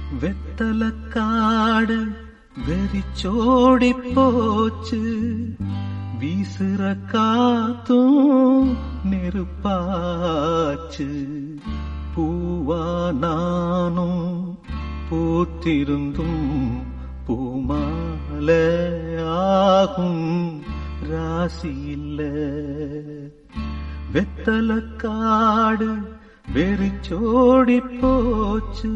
வெத்தலக்காடு வெறிச்சோடி போச்சு வீசுற காத்தும் நெருப்பாச்சு பூவா நானும் பூத்திருந்தும் பூமால ஆகும் ராசி இல்ல வெத்தலக்காடு வெறிச்சோடி போச்சு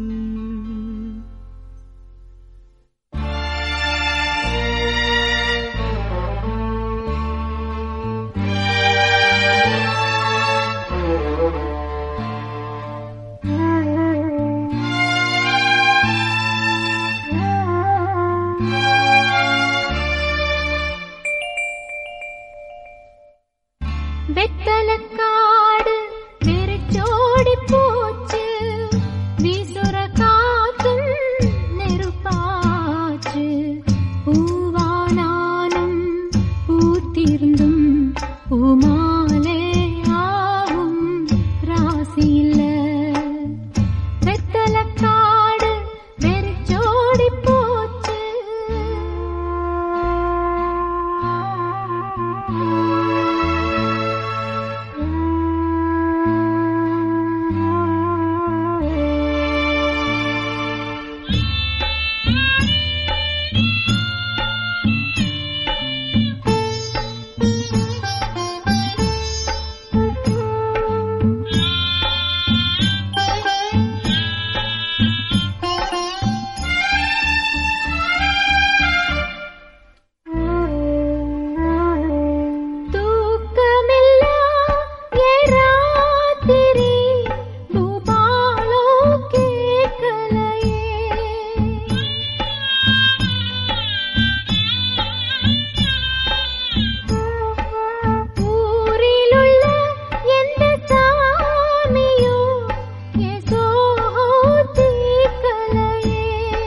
வெத்தலக்காடு வெறிச்சோடி போச்சு வீசுற காத்தும் நெருப்பாச்சு பூவானாலும் பூத்திருந்தும் பூமாலே ஆகும் ராசி இல்ல வெத்தலக்காடு வெறிச்சோடி போச்சு தூக்கமில்லா ஏராத்திரி பூபாலோ கேட்கலையே ஊரிலுள்ள எந்த சாமியோ ஏசோ தீர்க்கலையே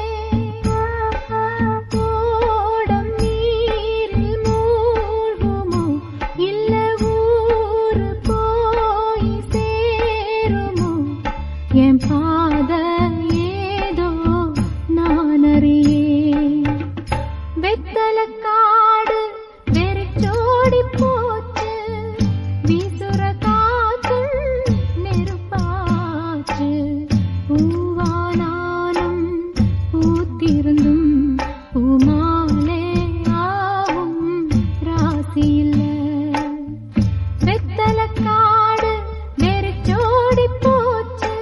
ஓடம் நீரில் மூழ்குமோ இல்ல ஊரு போய் சேருமோ என் பாத ஏதோ நான் அறியேன் வெத்தலக்காடு வெறிச்சோடி போச்சு வீசுற காத்தும் நெருப்பாச்சு பூவானாலும் பூத்திருந்தும் பூமாலே ஆகும் ராசி இல்ல வெத்தலக்காடு வெறிச்சோடி போச்சு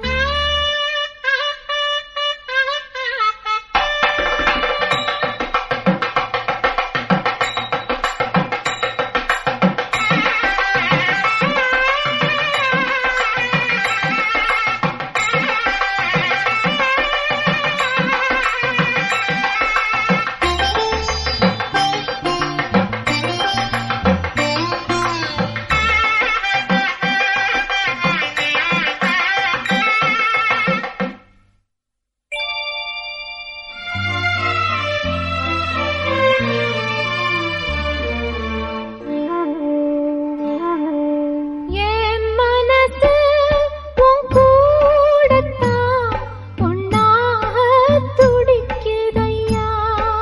என் மனசு உன் கூடத்தான் ஒன்னாக துடிக்குதையா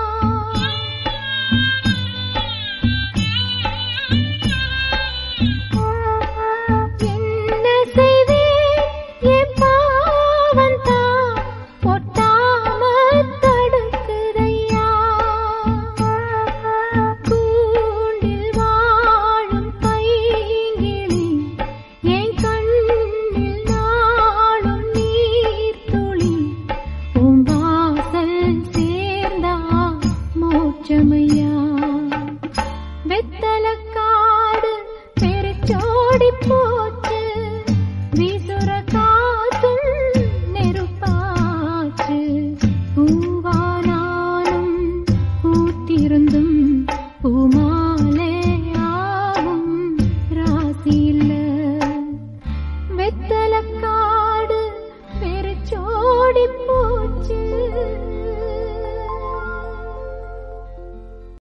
என்ன செய்வேன் என் பாவந்தான் ஒட்டாம தடுக்குதையா கூண்டில் வாழும் பைங்கிளி என் கண்ணில் நாளும் நீர் துளி உன் வாசல் சேர்ந்தா மோட்சமையா வெத்தலக்காடு பெருச்சோடி போச்சு